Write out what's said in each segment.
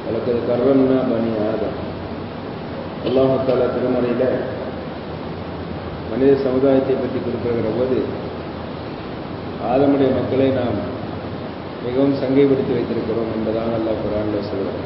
வழக்கது கர்வம்னா பனி ஆதம் அல்லாஹால திருமறையில் மனித சமுதாயத்தை பற்றி குறிப்பிடுகிற போது ஆதமுடைய மக்களை நாம் மிகவும் சங்கைப்படுத்தி வைத்திருக்கிறோம் என்பதாக அல்லாஹ் குரானில் சொல்கிறார்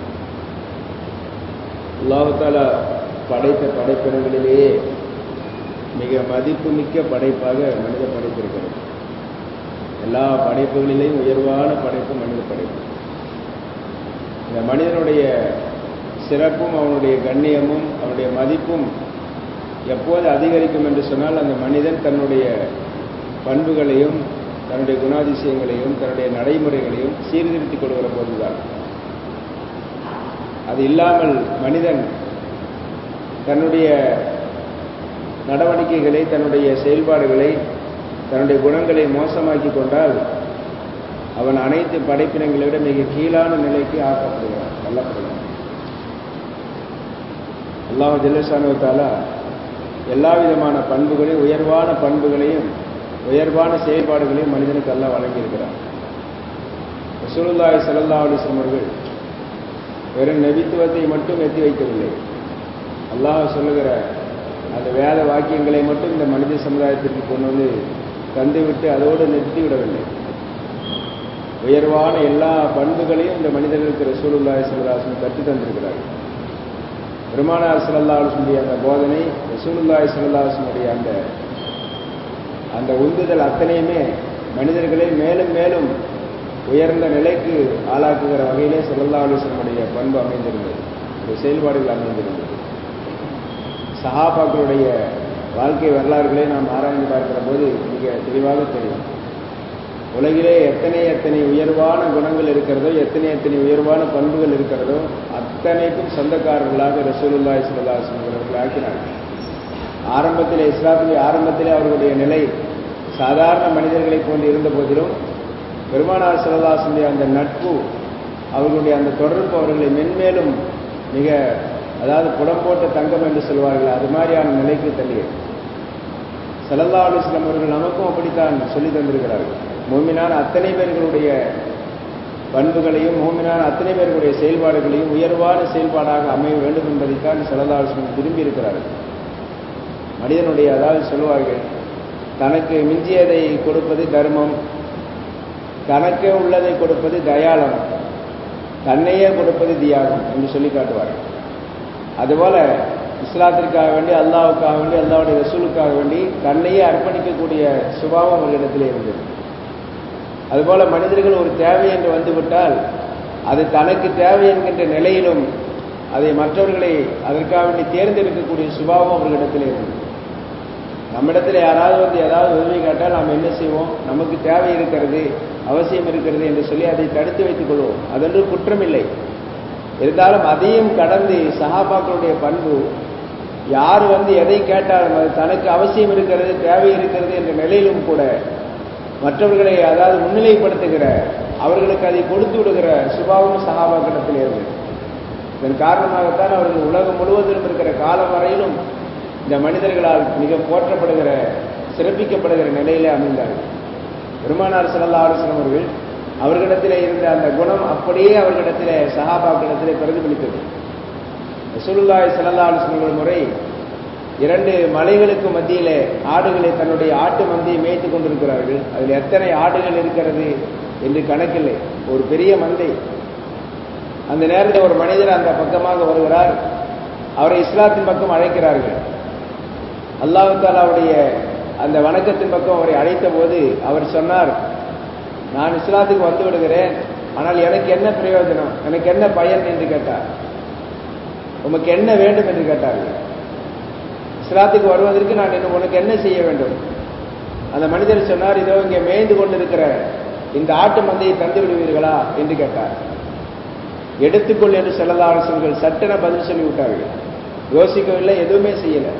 அல்லாஹால படைத்த படைப்பினங்களிலேயே மிக மதிப்புமிக்க படைப்பாக மனித படைப்பு இருக்கிறது எல்லா படைப்புகளிலேயும் உயர்வான படைப்பு மனித படைப்பு இந்த மனிதனுடைய சிறப்பும் அவனுடைய கண்ணியமும் அவனுடைய மதிப்பும் எப்போது அதிகரிக்கும் என்று சொன்னால் அந்த மனிதன் தன்னுடைய பண்புகளையும் தன்னுடைய குணாதிசயங்களையும் தன்னுடைய நடைமுறைகளையும் சீர்திருத்திக் கொள்கிற போதுதான் அது இல்லாமல் மனிதன் தன்னுடைய நடவடிக்கைகளை தன்னுடைய செயல்பாடுகளை தன்னுடைய குணங்களை மோசமாக்கி கொண்டால் அவன் அனைத்து படைப்பினங்களை விட மிக கீழான நிலைக்கு ஆக்கப்படுகிறான் தள்ளப்படுகிறான் அல்லாஹ் ஜில்லசானுவத்தாலா எல்லா விதமான பண்புகளையும் உயர்வான பண்புகளையும் உயர்வான செயல்பாடுகளையும் மனிதனுக்கு எல்லாம் வழங்கியிருக்கிறார் ரசூலுல்லாய் சல்லா அலிஸ்லம் அவர்கள் வெறும் நபித்துவத்தை மட்டும் எத்தி வைக்கவில்லை அல்லாஹ் சொல்லுகிற அந்த வேத வாக்கியங்களை மட்டும் இந்த மனித சமுதாயத்திற்கு கொண்டு வந்து தந்துவிட்டு அதோடு நிறுத்திவிடவில்லை உயர்வான எல்லா பண்புகளையும் இந்த மனிதர்களுக்கு ரசூலுல்லாய் சல்லாஹம் கற்று தந்திருக்கிறார்கள் பெருமானார் சல்லாஹனுடைய அந்த போதனை ரசூலுல்லாய் சல்லாஹனுடைய அந்த அந்த உந்துதல் அத்தனையுமே மனிதர்களை மேலும் மேலும் உயர்ந்த நிலைக்கு ஆளாக்குகிற வகையிலே சல்லல்லா அலிஸ்லமுடைய பண்பு அமைந்திருந்தது இந்த செயல்பாடுகள் அமைந்திருந்தது சஹாபாக்களுடைய வாழ்க்கை வரலாறுகளை நாம் ஆராய்ந்து பார்க்கிற போது மிக தெளிவாக தெரியும் உலகிலே எத்தனை எத்தனை உயர்வான குணங்கள் இருக்கிறதோ எத்தனை எத்தனை உயர்வான பண்புகள் இருக்கிறதோ அத்தனைக்கும் சொந்தக்காரர்களாக ரசூலுல்லாய் சுல்லாசன் அவர்கள் ஆக்கினார்கள் ஆரம்பத்தில் இஸ்லாத்துடைய ஆரம்பத்திலே அவர்களுடைய நிலை சாதாரண மனிதர்களை போன்று இருந்த போதிலும் பெருமானார் சிவதாசனுடைய அந்த நட்பு அவர்களுடைய அந்த தொடர்பு அவர்களை மென்மேலும் மிக அதாவது புடம்போட்ட தங்கம் என்று சொல்வார்கள் அது மாதிரியான நிலைக்கு தள்ளியது சல்லல்லா அலுவலம் அவர்கள் நமக்கும் அப்படித்தான் சொல்லி தந்திருக்கிறார்கள் மூமினான அத்தனை பேர்களுடைய பண்புகளையும் மூமினான அத்தனை பேர்களுடைய செயல்பாடுகளையும் உயர்வான செயல்பாடாக அமைய வேண்டும் என்பதைத்தான் சல்லல்லா அலுவலம் விரும்பி இருக்கிறார்கள் மனிதனுடைய அதாவது சொல்லுவார்கள் தனக்கு மிஞ்சியதை கொடுப்பது தர்மம் தனக்கே உள்ளதை கொடுப்பது தயாளம் தன்னையே கொடுப்பது தியாகம் என்று சொல்லி காட்டுவார்கள் அதுபோல இஸ்லாத்திற்காக வேண்டி அல்லாவுக்காக வேண்டி அல்லாவுடைய ரசூலுக்காக வேண்டி தன்னையே அர்ப்பணிக்கக்கூடிய சுபாவம் அவர்களிடத்தில் இருந்தது அதுபோல மனிதர்கள் ஒரு தேவை என்று வந்துவிட்டால் அது தனக்கு தேவை என்கின்ற நிலையிலும் அதை மற்றவர்களை அதற்காக வேண்டி தேர்ந்தெடுக்கக்கூடிய சுபாவம் அவர்களிடத்தில் இருந்தது நம்மிடத்தில் யாராவது வந்து ஏதாவது உதவி கேட்டால் நாம் என்ன செய்வோம் நமக்கு தேவை இருக்கிறது அவசியம் இருக்கிறது என்று சொல்லி அதை தடுத்து வைத்துக் கொள்வோம் அதொன்று குற்றமில்லை இருந்தாலும் அதையும் கடந்து சகாபாக்களுடைய பண்பு யார் வந்து எதை கேட்டாலும் அது தனக்கு அவசியம் இருக்கிறது தேவை இருக்கிறது என்ற நிலையிலும் கூட மற்றவர்களை அதாவது முன்னிலைப்படுத்துகிற அவர்களுக்கு அதை கொடுத்து விடுகிற சுபாவம் சகாபாக்கிடத்தில் இருந்தது இதன் காரணமாகத்தான் அவர்கள் உலகம் முழுவதிலும் இருக்கிற காலம் வரையிலும் இந்த மனிதர்களால் மிக போற்றப்படுகிற சிறப்பிக்கப்படுகிற நிலையிலே அமைந்தார்கள் பெருமானார் சல்லா ஆலோசனம் அவர்கள் அவர்களிடத்தில் இருந்த அந்த குணம் அப்படியே அவர்களிடத்தில் சஹாபாக்களிடத்திலே பிரதிபலித்தது ரசூலுல்லாய் சல்லா ஆலோசனங்கள் முறை இரண்டு மலைகளுக்கு மத்தியிலே ஆடுகளை தன்னுடைய ஆட்டு மந்தையை மேய்த்து கொண்டிருக்கிறார்கள் அதில் எத்தனை ஆடுகள் இருக்கிறது என்று கணக்கில்லை ஒரு பெரிய மந்தை அந்த நேரத்தில் ஒரு மனிதர் அந்த பக்கமாக வருகிறார் அவரை இஸ்லாத்தின் பக்கம் அழைக்கிறார்கள் அல்லாஹு தாலாவுடைய அந்த வணக்கத்தின் பக்கம் அவரை அழைத்த போது அவர் சொன்னார் நான் இஸ்லாத்துக்கு வந்து விடுகிறேன் ஆனால் எனக்கு என்ன பிரயோஜனம் எனக்கு என்ன பயன் என்று கேட்டார் உமக்கு என்ன வேண்டும் என்று கேட்டார்கள் இஸ்லாத்துக்கு வருவதற்கு நான் இன்னும் உனக்கு என்ன செய்ய வேண்டும் அந்த மனிதர் சொன்னார் இதோ இங்கே மேய்ந்து கொண்டிருக்கிற இந்த ஆட்டு மந்தையை தந்து விடுவீர்களா என்று கேட்டார் எடுத்துக்கொள் என்று செல்லல்லா அரசர்கள் சட்டென பதில் சொல்லிவிட்டார்கள் யோசிக்கவில்லை எதுவுமே செய்யலை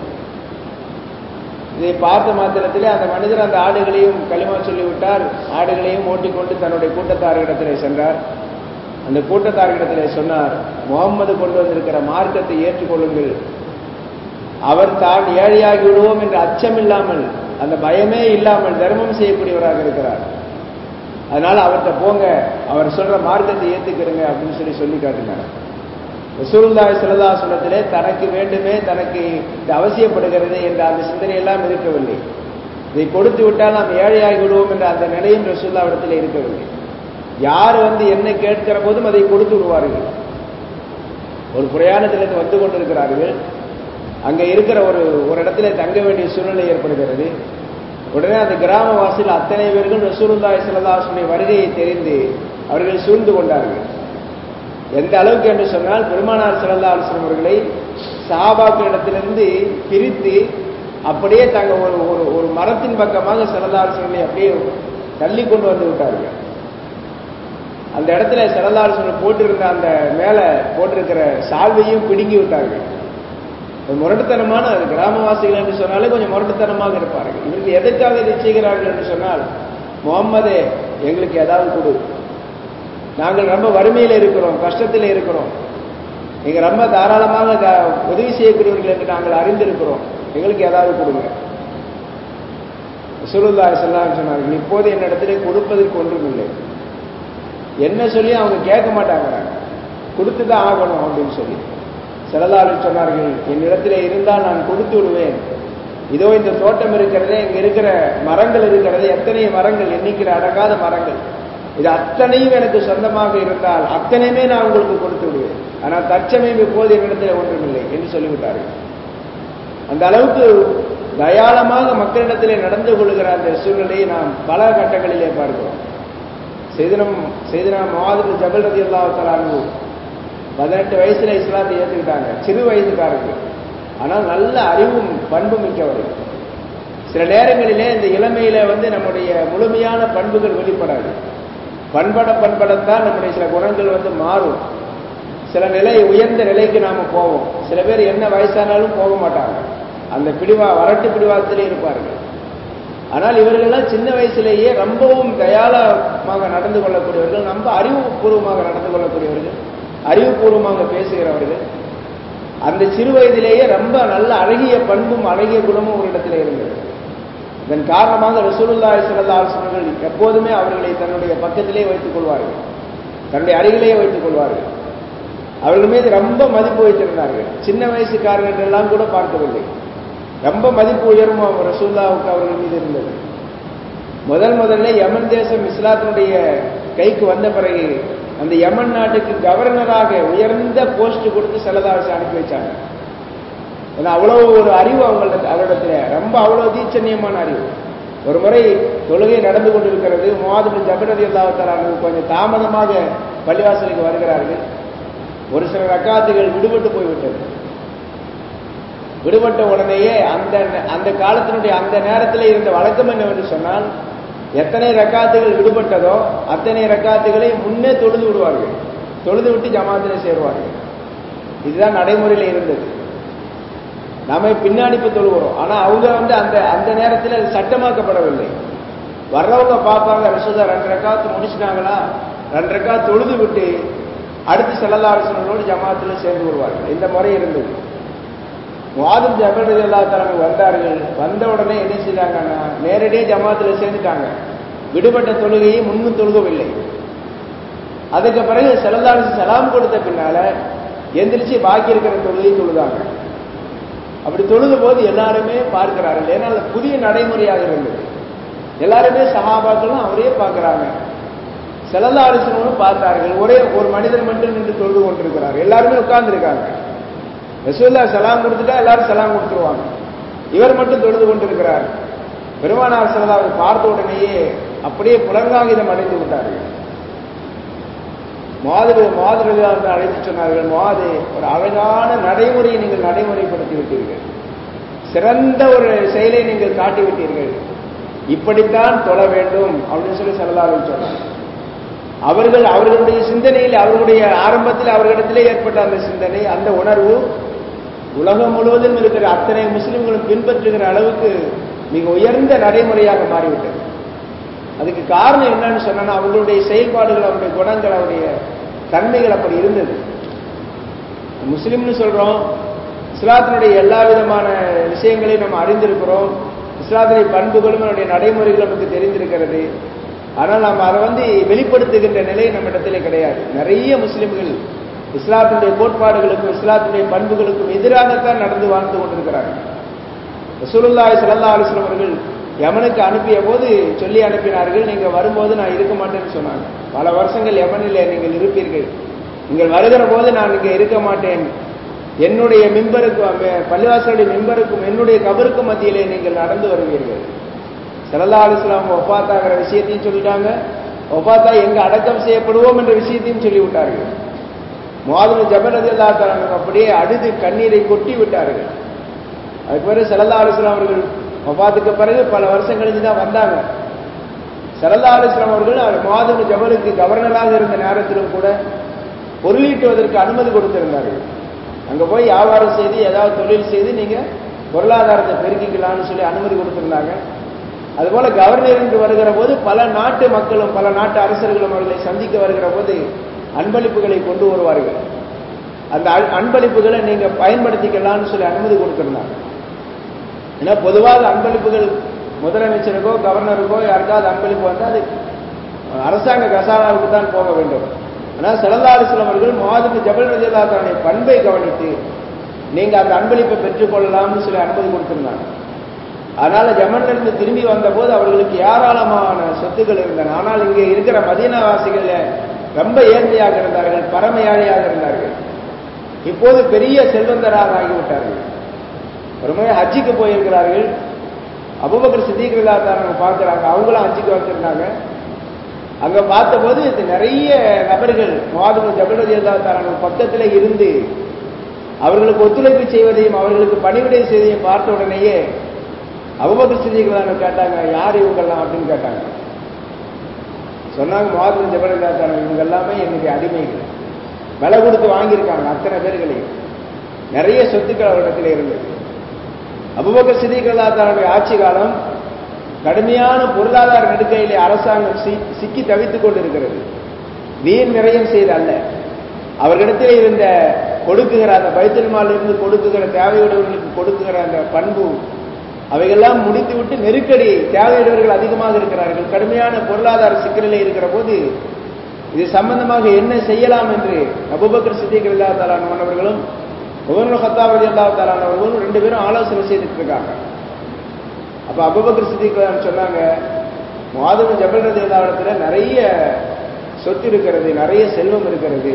இதை பார்த்த மாத்திரத்திலே அந்த மனிதர் அந்த ஆடுகளையும் களிமா சொல்லிவிட்டார் ஆடுகளையும் ஓட்டிக்கொண்டு தன்னுடைய கூட்டத்தார்களிடத்திலே சென்றார் அந்த கூட்டத்தார்களிடத்திலே சொன்னார் முகம்மது கொண்டு வந்திருக்கிற மார்க்கத்தை ஏற்றுக்கொள்ளுங்கள் அவர் தான் ஏழையாகி விடுவோம் என்ற அச்சம் இல்லாமல் அந்த பயமே இல்லாமல் தர்மம் செய்யக்கூடியவராக இருக்கிறார் அதனால அவர்கிட்ட போங்க அவர் சொல்ற மார்க்கத்தை ஏத்துக்கிறங்க அப்படின்னு சொல்லி சொல்லி காட்டினார் ரசூலுல்லாஹி ஸல்லல்லாஹு அலைஹி வஸல்லத்திலே தனக்கு வேண்டுமே தனக்கு இது அவசியப்படுகிறது என்ற அந்த சிந்தனை எல்லாம் இருக்கவில்லை இதை கொடுத்து விட்டால் நாம் ஏழையாகி விடுவோம் என்ற அந்த நிலையும் ரசூல்லாவிடத்தில் இருக்கவில்லை யார் வந்து என்ன கேட்கிற போதும் அதை கொடுத்து விடுவார்கள் ஒரு பிரயாணத்திலிருந்து வந்து கொண்டிருக்கிறார்கள் அங்கே இருக்கிற ஒரு ஒரு இடத்துல தங்க வேண்டிய சூழ்நிலை ஏற்படுகிறது உடனே அந்த கிராமவாசியில் அத்தனை பேர்கள் ரசூலுல்லாஹி ஸல்லல்லாஹு வருகையை தெரிந்து அவர்கள் சூழ்ந்து கொண்டார்கள் எந்த அளவுக்கு என்று சொன்னால் பெருமானார் ஸல்லல்லாஹு அலைஹி வஸல்லம் அவர்களை சஹாபாக்களிடத்திலிருந்து பிரித்து அப்படியே தாங்க ஒரு ஒரு ஒரு மரத்தின் பக்கமாக ஸல்லல்லாஹு அலைஹி வஸல்லம் அப்படியே தள்ளி கொண்டு வந்து விட்டார்கள் அந்த இடத்துல ஸல்லல்லாஹு அலைஹி வஸல்லம் போட்டிருந்த அந்த மேலே போட்டிருக்கிற சால்வையும் பிடுங்கி விட்டார்கள் ஒரு முரட்டுத்தனமான அது கிராமவாசிகள் என்று சொன்னாலே கொஞ்சம் முரட்டுத்தனமாக இருப்பார்கள் இவர்கள் எதற்காக இதை செய்கிறார்கள் என்று சொன்னால் முகம்மதே எங்களுக்கு ஏதாவது கொடு நாங்கள் ரொம்ப வறுமையில் இருக்கிறோம் கஷ்டத்தில் இருக்கிறோம் நீங்க ரொம்ப தாராளமாக த- உதவி செய்யக்கூடியவர்கள் என்று நாங்கள் அறிந்திருக்கிறோம் எங்களுக்கு ஏதாவது கொடுங்க சுருல்லாய் சொல்லாம் சொன்னார்கள் இப்போது என்னிடத்திலே கொடுப்பதற்கு ஒன்றுமில்லை என்ன சொல்லி அவங்க கேட்க மாட்டாங்கிறாங்க கொடுத்து தான் ஆகணும் அப்படின்னு சொல்லி செலதாளர் சொன்னார்கள் என்னிடத்திலே இருந்தால் நான் கொடுத்து விடுவேன் இதோ இந்த தோட்டம் இருக்கிறதே இங்க இருக்கிற மரங்கள் இருக்கிறது எத்தனை மரங்கள் எண்ணிக்கிற அடங்காத மரங்கள் இது அத்தனையும் எனக்கு சொந்தமாக இருந்தால் அத்தனையுமே நான் உங்களுக்கு கொடுத்து விடுவேன் ஆனால் தற்சமயம் இப்போது என்னிடத்தில் ஒன்றுமில்லை என்று சொல்லிவிட்டார்கள் அந்த அளவுக்கு தயாளமாக மக்களிடத்திலே நடந்து கொள்கிற அந்த சூழ்நிலையை நாம் பல கட்டங்களிலே பார்க்கிறோம் செய்தினம் செய்தினா மாதிரி ஜபல் ரதி அல்லாஹாலு பதினெட்டு வயசுல இஸ்லாத்தை ஏற்றுக்கிட்டாங்க சிறு வயதுக்காரர்கள் ஆனால் நல்ல அறிவும் பண்பு மிக்கவர்கள் சில நேரங்களிலே இந்த இளமையில வந்து நம்முடைய முழுமையான பண்புகள் வெளிப்படாது பண்பட பண்படத்தான் நம்முடைய சில குணங்கள் வந்து மாறும் சில நிலை உயர்ந்த நிலைக்கு நாம போவோம் சில பேர் என்ன வயசானாலும் போக மாட்டாங்க அந்த பிடிவா வரட்டு பிடிவாதத்திலே இருப்பார்கள் ஆனால் இவர்களெல்லாம் சின்ன வயசுலேயே ரொம்பவும் தயாளமாக நடந்து கொள்ளக்கூடியவர்கள் ரொம்ப அறிவுபூர்வமாக நடந்து கொள்ளக்கூடியவர்கள் அறிவுபூர்வமாக பேசுகிறவர்கள் அந்த சிறு வயதிலேயே ரொம்ப நல்ல அழகிய பண்பும் அழகிய குணமும் ஒரு இடத்துல இருந்தது இதன் காரணமாக ரசூலுல்லாஹி ஸல்லல்லாஹு அலைஹி வஸல்லம் எப்போதுமே அவர்களை தன்னுடைய பக்கத்திலே வைத்துக் கொள்வார்கள் தன்னுடைய அருகிலேயே வைத்துக் கொள்வார்கள் அவர்கள் மீது ரொம்ப மதிப்பு வைத்திருந்தார்கள் சின்ன வயசுக்காரர்கள் என்றெல்லாம் கூட பார்க்கவில்லை ரொம்ப மதிப்பு உயர்வும் அவர் ரசூல்லாவுக்கு அவர்கள் மீது இருந்தது முதல் முதல்ல யமன் தேசம் இஸ்லாத்தினுடைய கைக்கு வந்த பிறகு அந்த யமன் நாட்டுக்கு கவர்னராக உயர்ந்த போஸ்ட் கொடுத்து செலதாசி அனுப்பி வச்சாங்க ஏன்னா அவ்வளவு ஒரு அறிவு அவங்கள்ட்ட அவரிடத்துல ரொம்ப அவ்வளவு தீட்சண்யமான அறிவு ஒரு முறை தொழுகை நடந்து கொண்டிருக்கிறது முவாதுபின் ஜபரதி அல்லாத்தாலானு கொஞ்சம் தாமதமாக பள்ளிவாசலுக்கு வருகிறார்கள் ஒரு சில ரக்காத்துகள் விடுபட்டு போய்விட்டது விடுபட்ட உடனேயே அந்த அந்த காலத்தினுடைய அந்த நேரத்தில் இருந்த வழக்கம் என்னவென்று சொன்னால் எத்தனை ரக்காத்துகள் விடுபட்டதோ அத்தனை ரக்காத்துகளை முன்னே தொழுது விடுவார்கள் தொழுது விட்டு ஜமாத்தில் சேருவார்கள் இதுதான் நடைமுறையில் இருந்தது நாம பின்னாடி போய் தொழுகிறோம் ஆனா அவங்க வந்து அந்த அந்த நேரத்தில் அது சட்டமாக்கப்படவில்லை வர்றவங்க பார்ப்பாங்க ரசூதா ரெண்டு ரக்காத்து முடிச்சிட்டாங்களா ரெண்டு ரக்காத்து தொழுது விட்டு அடுத்து செல்லல்லாசனோடு ஜமாத்தில் சேர்ந்து விடுவார்கள் இந்த முறை இருந்தது வாதம் ஜபல் எல்லா தலைமை வந்தார்கள் வந்த உடனே என்ன செய்தாங்கன்னா நேரடியே ஜமாத்தில் சேர்ந்துட்டாங்க விடுபட்ட தொழுகையை முன்னும் தொழுகவில்லை அதுக்கு பிறகு செலதாரிசி சலாம் கொடுத்த பின்னால எந்திரிச்சு பாக்கி இருக்கிற தொழுகை தொழுதாங்க அப்படி தொழுத போது எல்லாருமே பார்க்கிறார்கள் ஏன்னா அது புதிய நடைமுறையாக இருந்தது எல்லாருமே சகாபாக்களும் அவரே பார்க்கிறாங்க செலதாரிசனும் பார்த்தார்கள் ஒரே ஒரு மனிதர் மட்டும் நின்று தொழுது கொண்டிருக்கிறார் எல்லாருமே உட்கார்ந்து இருக்காங்க ரசூல்லா சலாம் கொடுத்துட்டா எல்லாரும் சலாம் கொடுத்துருவாங்க இவர் மட்டும் தொழுது கொண்டிருக்கிறார் பெருமானார் செல்லாவை பார்த்த உடனேயே அப்படியே புலங்காகிதம் அடைந்து விட்டார்கள் மாதிரி மாதிரி அழைத்து சொன்னார்கள் மாது ஒரு அழகான நடைமுறையை நீங்கள் நடைமுறைப்படுத்தி விட்டீர்கள் சிறந்த ஒரு செயலை நீங்கள் காட்டி விட்டீர்கள் இப்படித்தான் தொழ வேண்டும் அப்படின்னு சொல்லி செல்லலாவில் சொன்னார் அவர்கள் அவர்களுடைய சிந்தனையில் அவர்களுடைய ஆரம்பத்தில் அவர்களிடத்திலே ஏற்பட்ட அந்த சிந்தனை அந்த உணர்வு உலகம் முழுவதும் இருக்கிற அத்தனை முஸ்லிம்களும் பின்பற்றுகிற அளவுக்கு மிக உயர்ந்த நடைமுறையாக மாறிவிட்டது அதுக்கு காரணம் என்னன்னு சொன்னா அவர்களுடைய செயல்பாடுகள் அவருடைய குணங்கள் அவருடைய தன்மைகள் அப்படி இருந்தது முஸ்லிம்னு சொல்றோம் இஸ்லாத்தினுடைய எல்லா விதமான விஷயங்களையும் நம்ம அறிந்திருக்கிறோம் இஸ்லாத்தினுடைய பண்புகளும் நம்முடைய நடைமுறைகள் நமக்கு தெரிந்திருக்கிறது ஆனால் நாம் அதை வந்து வெளிப்படுத்துகின்ற நிலை நம்ம இடத்துல கிடையாது நிறைய முஸ்லிம்கள் இஸ்லாத்தினுடைய கோட்பாடுகளுக்கும் இஸ்லாத்தினுடைய பண்புகளுக்கும் எதிராகத்தான் நடந்து வாழ்ந்து கொண்டிருக்கிறார்கள் ரசூலுல்லாஹி ஸல்லல்லாஹு அலைஹி வஸல்லம் அவர்கள் யமனுக்கு அனுப்பிய போது சொல்லி அனுப்பினார்கள் நீங்க வரும்போது நான் இருக்க மாட்டேன்னு சொன்னாங்க பல வருஷங்கள் யமனிலே நீங்கள் இருப்பீர்கள் நீங்கள் வருகிற போது நான் இங்கே இருக்க மாட்டேன் என்னுடைய மிம்பருக்கும் பள்ளிவாசலுடைய மிம்பருக்கும் என்னுடைய கபருக்கும் மத்தியிலே நீங்கள் நடந்து வருவீர்கள் சல்லா அலிஸ்லாம் ஒப்பாத்தாகிற விஷயத்தையும் சொல்லிட்டாங்க ஒப்பாத்தா எங்க அடக்கம் செய்யப்படுவோம் என்ற விஷயத்தையும் சொல்லி விட்டார்கள் மாதிரி ஜபரது அல்லா அப்படியே அழுது கண்ணீரை கொட்டி விட்டார்கள் அதுக்கு பிறகு சல்லா அலிஸ்லாம் அவர்கள் ஒப்பாத்துக்கு பிறகு பல வருஷம் கழிஞ்சு தான் வந்தாங்க சல்லா அலிஸ்லாம் அவர்கள் மாதம் ஜபலுக்கு கவர்னராக இருந்த நேரத்திலும் கூட பொருளீட்டுவதற்கு அனுமதி கொடுத்திருந்தார்கள் அங்க போய் வியாபாரம் செய்து ஏதாவது தொழில் செய்து நீங்க பொருளாதாரத்தை பெருக்கிக்கலாம்னு சொல்லி அனுமதி கொடுத்திருந்தாங்க அதுபோல கவர்னர் என்று வருகிற போது பல நாட்டு மக்களும் பல நாட்டு அரசர்களும் அவர்களை சந்திக்க வருகிற போது அன்பளிப்புகளை கொண்டு வருவார்கள் அந்த அன்பளிப்புகளை நீங்க பயன்படுத்திக்கலாம்னு சொல்லி அனுமதி கொடுத்திருந்தாங்க ஏன்னா பொதுவாக அன்பளிப்புகள் முதலமைச்சருக்கோ கவர்னருக்கோ யாருக்காவது அன்பளிப்பு வந்தால் அது அரசாங்க கசானாவுக்கு தான் போக வேண்டும் ஆனால் சலல்லா அலிஸ்லாம் அவர்கள் மாதிரி ஜபல் ரஜில்லா தன்னுடைய பண்பை கவனித்து நீங்க அந்த அன்பளிப்பை பெற்றுக்கொள்ளலாம்னு சொல்லி அனுமதி கொடுத்திருந்தாங்க அதனால ஜமன்ல இருந்து திரும்பி வந்தபோது அவர்களுக்கு ஏராளமான சொத்துக்கள் இருந்தன ஆனால் இங்கே இருக்கிற மதீனாவாசிகள் ரொம்ப ஏழ்மையாக இருந்தார்கள் பரம ஏழையாக இருந்தார்கள் இப்போது பெரிய செல்வந்தராக ஆகிவிட்டார்கள் ஒரு முறை ஹஜ்ஜிக்கு போயிருக்கிறார்கள் அபுபக்கர் சித்திகளா தான் பார்க்கிறாங்க அவங்களும் ஹஜ்ஜிக்கு வந்திருந்தாங்க அங்க பார்த்தபோது இது நிறைய நபர்கள் மாதம் ஜபலதி தாரான பக்கத்தில் இருந்து அவர்களுக்கு ஒத்துழைப்பு செய்வதையும் அவர்களுக்கு பணிவிடை செய்வதையும் பார்த்த உடனேயே அபுபக்கர் சித்திகளான கேட்டாங்க யார் இவங்கெல்லாம் அப்படின்னு கேட்டாங்க சொன்னாங்க மாதம் ஜபலதி தாரான இவங்க எல்லாமே என்னுடைய அடிமைகள் விலை கொடுத்து வாங்கியிருக்காங்க அத்தனை பேர்களையும் நிறைய சொத்துக்கள் அவரிடத்தில் இருந்தது அபுபக்கர் சித்திகளா தன்னுடைய ஆட்சி காலம் கடுமையான பொருளாதார நெருக்கையிலே அரசாங்கம் சிக்கி தவித்துக் கொண்டிருக்கிறது வீண் நிறையம் செய்த அல்ல அவர்களிடத்தில் இருந்த கொடுக்குகிற அந்த பைத்தல்மால் இருந்து கொடுக்குகிற தேவையுடையவர்களுக்கு கொடுக்குகிற அந்த பண்பு அவைகள்லாம் முடித்துவிட்டு நெருக்கடி தேவையுடையவர்கள் அதிகமாக இருக்கிறார்கள் கடுமையான பொருளாதார சிக்கலிலே இருக்கிற போது இது சம்பந்தமாக என்ன செய்யலாம் என்று அபுபக்கர் சித்திகள் இல்லா தாலானவர்களும் கவர்னர் ஹத்தாபதி அல்லா தாலானவர்களும் ரெண்டு பேரும் ஆலோசனை செய்துட்டு இருக்காங்க அப்ப அபுபக்கர் சித்திகளான் சொன்னாங்க மாதவ ஜபல் ரதியதாவளத்துல நிறைய சொத்து இருக்கிறது நிறைய செல்வம் இருக்கிறது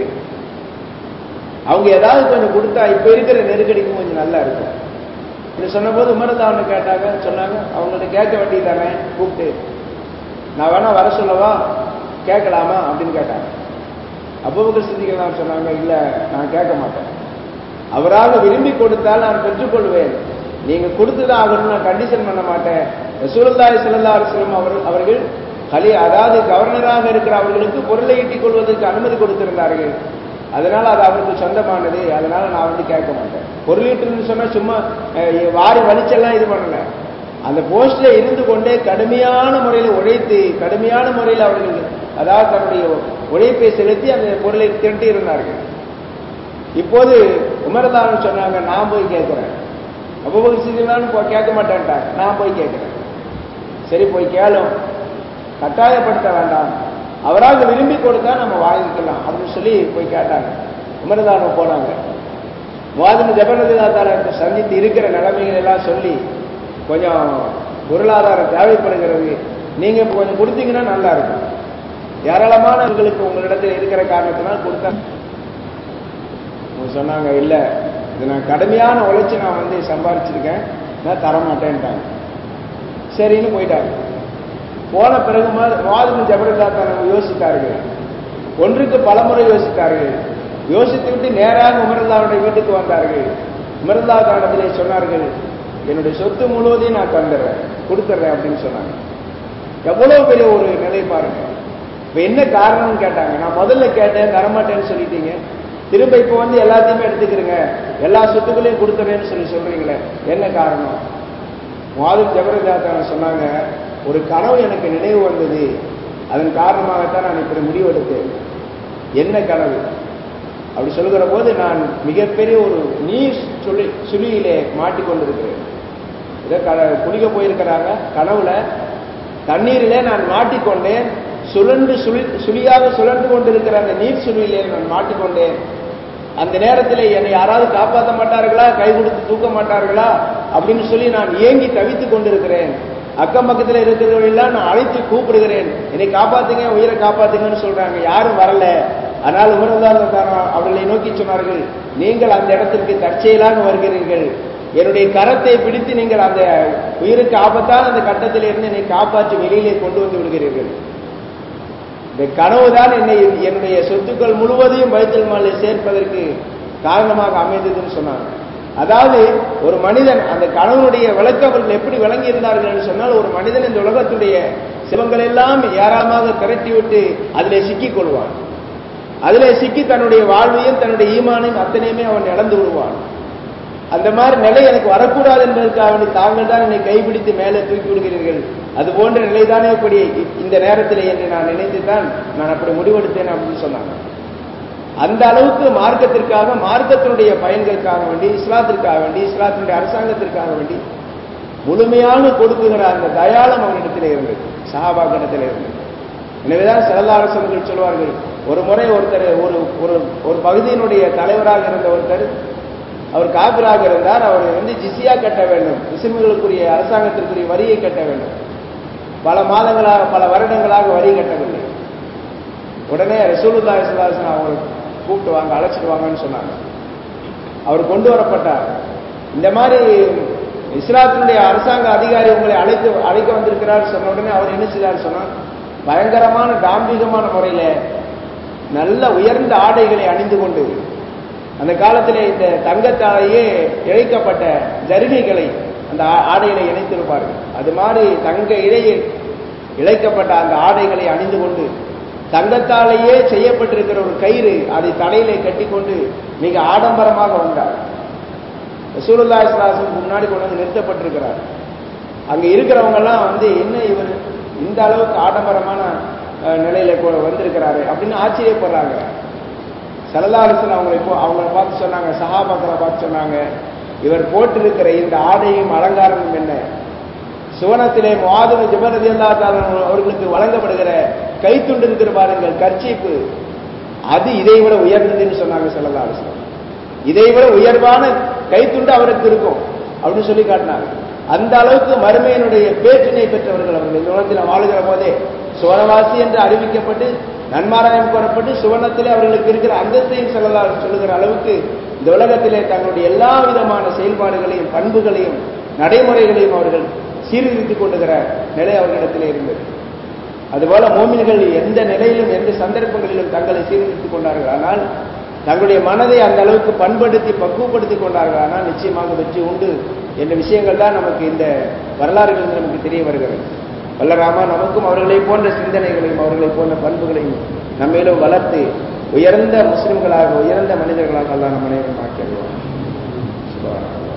அவங்க ஏதாவது கொஞ்சம் கொடுத்தா இப்ப இருக்கிற நெருக்கடிக்கும் கொஞ்சம் நல்லா இருக்கும் இப்படி சொன்னபோது உமரதாவனை கேட்டாங்க சொன்னாங்க அவங்கள்ட்ட கேட்க வேண்டியதானே கூப்பிட்டு நான் வேணா வர சொல்லவா கேட்கலாமா அப்படின்னு கேட்டாங்க அபுபக்கர் சித்திகள் சொன்னாங்க இல்ல நான் கேட்க மாட்டேன் அவராக விரும்பி கொடுத்தால் நான் பெற்றுக்கொள்வேன் நீங்க கொடுத்துதான் ஆகணும் நான் கண்டிஷன் பண்ண மாட்டேன் ரசூலுல்லாஹி ஸல்லல்லாஹு அலைஹி வஸல்லம் அவர்கள் அவர்கள் கலி அதாவது கவர்னராக இருக்கிற அவர்களுக்கு பொருளை ஈட்டிக் கொள்வதற்கு அனுமதி கொடுத்திருந்தார்கள் அதனால அது அவருக்கு சொந்தமானது அதனால நான் வந்து கேட்க மாட்டேன் பொருளீட்டுன்னு சொன்னா சும்மா வாரி வலிச்செல்லாம் இது பண்ணல அந்த போஸ்ட்ல இருந்து கொண்டே கடுமையான முறையில் உழைத்து கடுமையான முறையில் அவர்கள் அதாவது தன்னுடைய உழைப்பை செலுத்தி அந்த பொருளை திரட்டி இருந்தார்கள் இப்போது உமரதாரன் சொன்னாங்க நான் போய் கேட்கிறேன் அபுபக்கர் சித்திகளான்னு கேட்க மாட்டேன்ட்டாங்க நான் போய் கேட்கிறேன் சரி போய் கேளும் கட்டாயப்படுத்த வேண்டாம் அவராக விரும்பி கொடுத்தா நம்ம வாங்கிக்கலாம் அப்படின்னு சொல்லி போய் கேட்டாங்க உமரதானம் போனாங்க வாதம் ஜபலதாத்தாரத்தை சந்தித்து இருக்கிற நிலைமைகள் எல்லாம் சொல்லி கொஞ்சம் பொருளாதாரம் தேவைப்படுகிறது நீங்க கொஞ்சம் கொடுத்தீங்கன்னா நல்லா இருக்கும் ஏராளமானவர்களுக்கு உங்களிடத்தில் இருக்கிற காரணத்தினால் கொடுத்தா சொன்னாங்க இல்ல இது நான் கடுமையான உழைச்சி நான் வந்து சம்பாரிச்சிருக்கேன் நான் தரமாட்டேன்ட்டாங்க சரின்னு போயிட்டாங்க போன பிறகு வாதம் ஜபரல்லாத்தான யோசித்தார்கள் ஒன்றுக்கு பலமுறை யோசித்தார்கள் யோசித்து விட்டு நேராக உமரல்லாவுடைய வீட்டுக்கு வந்தார்கள் உமரல்லாதானத்திலே சொன்னார்கள் என்னுடைய சொத்து முழுவதையும் நான் தந்துடுறேன் கொடுத்துட்றேன் அப்படின்னு சொன்னாங்க எவ்வளவு பெரிய ஒரு நிலை பாருங்க இப்ப என்ன காரணம்னு கேட்டாங்க நான் முதல்ல கேட்டேன் தரமாட்டேன்னு சொல்லிட்டீங்க திரும்ப இப்போ வந்து எல்லாத்தையுமே எடுத்துக்கிறீங்க எல்லா சொத்துக்களையும் கொடுத்துறேன்னு சொல்லி சொல்றீங்களே என்ன காரணம் மாதம் ஜபரஜாத்தான் சொன்னாங்க ஒரு கனவு எனக்கு நினைவு வந்தது அதன் காரணமாகத்தான் நான் இப்படி முடிவெடுத்தேன் என்ன கனவு அப்படி சொல்லுகிற போது நான் மிகப்பெரிய ஒரு நீர் சுழி சுழியிலே மாட்டிக்கொண்டிருக்கிறேன் இதை குளிக்க போயிருக்கிறாங்க கனவுல தண்ணீரிலே நான் மாட்டிக்கொண்டேன் சுழன்று சுழி சுழியாக சுழன்று கொண்டிருக்கிற அந்த நீர் சுழியிலே நான் மாட்டிக்கொண்டேன் அந்த நேரத்தில் என்னை யாராவது காப்பாற்ற மாட்டார்களா கை கொடுத்து தூக்க மாட்டார்களா அப்படின்னு சொல்லி நான் ஏங்கி தவித்துக் கொண்டிருக்கிறேன் அக்கம் பக்கத்தில் இருக்கிறவர்களெல்லாம் நான் அழைத்து கூப்பிடுகிறேன் என்னை காப்பாத்துங்க உயிரை காப்பாத்துங்கன்னு சொல்றாங்க யாரும் வரல ஆனால் உமரதான் அவர்களை நோக்கி சொன்னார்கள் நீங்கள் அந்த இடத்திற்கு தற்செயலாக வருகிறீர்கள் என்னுடைய கரத்தை பிடித்து நீங்கள் அந்த உயிருக்கு ஆபத்தான அந்த கட்டத்தில் இருந்து என்னை காப்பாற்றி வெளியிலே கொண்டு வந்து விடுகிறீர்கள் இந்த கனவுதான் என்னை என்னுடைய சொத்துக்கள் முழுவதையும் பைத்தல் மாலில் சேர்ப்பதற்கு காரணமாக அமைந்ததுன்னு சொன்னாங்க அதாவது ஒரு மனிதன் அந்த கணவனுடைய விளக்கம் அவர்கள் எப்படி விளங்கி இருந்தார்கள் என்று சொன்னால் ஒரு மனிதன் இந்த உலகத்துடைய சிவங்கள் எல்லாம் ஏராளமாக திரட்டி விட்டு அதிலே சிக்கிக் கொள்வான் அதிலே சிக்கி தன்னுடைய வாழ்வையும் தன்னுடைய ஈமானையும் அத்தனையுமே அவன் இழந்து விடுவான் அந்த மாதிரி நிலை எனக்கு வரக்கூடாது என்பதற்காக வேண்டி தாங்கள் தான் என்னை கைப்பிடித்து மேலே தூக்கி விடுகிறீர்கள் அது போன்ற நிலைதானே இப்படி இந்த நேரத்தில் என்று நான் நினைத்து தான் நான் அப்படி முடிவெடுத்தேன் அப்படின்னு சொன்னாங்க அந்த அளவுக்கு மார்க்கத்திற்காக மார்க்கத்தினுடைய பயன்களுக்காக வேண்டி இஸ்லாத்திற்காக வேண்டி இஸ்லாத்தினுடைய அரசாங்கத்திற்காக வேண்டி முழுமையான கொடுக்குகிற அந்த தயாளம் அவனிடத்தில் இருந்தது சஹாபாக்கிடத்தில் இருந்தது எனவேதான் சிறந்த அரசர்கள் சொல்வார்கள் ஒரு முறை ஒருத்தர் ஒரு ஒரு ஒரு பகுதியினுடைய தலைவராக இருந்த ஒருத்தர் அவர் காபிராக இருந்தார் அவர் வந்து ஜிசியா கட்ட வேண்டும் முஸ்லிம்களுக்குரிய அரசாங்கத்திற்குரிய வரியை கட்ட வேண்டும் பல மாதங்களாக பல வருடங்களாக வரி கட்டவில்லை உடனே ரசூலுல்லா இஸ்லாசன் அவங்க கூப்பிட்டு வாங்க அழைச்சிட்டு வாங்கன்னு சொன்னாங்க அவர் கொண்டு வரப்பட்டார் இந்த மாதிரி இஸ்லாத்தினுடைய அரசாங்க அதிகாரி உங்களை அழைத்து அழைக்க வந்திருக்கிறார் சொன்ன உடனே அவர் என்ன செய்தார் சொன்னார் பயங்கரமான தாம்பிகமான முறையில நல்ல உயர்ந்த ஆடைகளை அணிந்து கொண்டு அந்த காலத்தில் இந்த தங்கத்தாலேயே இழைக்கப்பட்ட ஜருகைகளை அந்த ஆடைகளை இணைத்திருப்பார்கள் அது மாதிரி தங்க இழையில் இழைக்கப்பட்ட அந்த ஆடைகளை அணிந்து கொண்டு தங்கத்தாலேயே செய்யப்பட்டிருக்கிற ஒரு கயிறு அதை தலையிலே கட்டிக்கொண்டு மிக ஆடம்பரமாக வந்தார் ரசூலுல்லா இஸ்லாசுக்கு முன்னாடி கொண்டு வந்து நிறுத்தப்பட்டிருக்கிறார் அங்க இருக்கிறவங்க எல்லாம் வந்து என்ன இவர் இந்த அளவுக்கு ஆடம்பரமான நிலையில வந்திருக்கிறாரு அப்படின்னு ஆச்சரியப்படுறாங்க சலதாரசன் அவங்களை இப்போ அவங்கள பார்த்து சொன்னாங்க சகாபாக்களை பார்த்து சொன்னாங்க இவர் போட்டிருக்கிற இந்த ஆடையும் அலங்காரமும் என்ன சுவனத்திலே மாதவ ஜபரதி அல்லா அவர்களுக்கு வழங்கப்படுகிற கைத்துண்டு இருக்கிற பாருங்கள் கர்ச்சீப்பு அது இதை விட உயர்ந்ததுன்னு சொன்னாங்க சலதாரசன் இதை விட உயர்வான கைத்துண்டு அவருக்கு இருக்கும் அப்படின்னு சொல்லி காட்டினாங்க அந்த அளவுக்கு மறுமையினுடைய பேற்றினை பெற்றவர்கள் அவர்கள் இந்த உலகத்தில் வாழுகிற போதே சுவனவாசி என்று அறிவிக்கப்பட்டு நன்மாராயம் கூறப்பட்டு சுவனத்திலே அவர்களுக்கு இருக்கிற அந்தத்தையும் சொல்லலாம் சொல்லுகிற அளவுக்கு இந்த உலகத்திலே தங்களுடைய எல்லா விதமான செயல்பாடுகளையும் பண்புகளையும் நடைமுறைகளையும் அவர்கள் சீர்திருத்திக் கொண்டுகிற நிலை அவர்களிடத்திலே இருந்தது அதுபோல மோமின்கள் எந்த நிலையிலும் எந்த சந்தர்ப்பங்களிலும் தங்களை சீர்திருத்திக் கொண்டார்கள் ஆனால் தங்களுடைய மனதை அந்த அளவுக்கு பண்படுத்தி பக்குவப்படுத்திக் கொண்டார்கள் ஆனால் நிச்சயமாக வெற்றி உண்டு என்ற விஷயங்கள் தான் நமக்கு இந்த வரலாறுகள் நமக்கு தெரிய வருகிறது வல்லராமா நமக்கும் அவர்களை போன்ற சிந்தனைகளையும் அவர்களை போன்ற பண்புகளையும் நம்மேலும் வளர்த்து உயர்ந்த முஸ்லிம்களாக உயர்ந்த மனிதர்களாக எல்லாம் நம்ம அனைவரும் ஆக்கிடுவோம்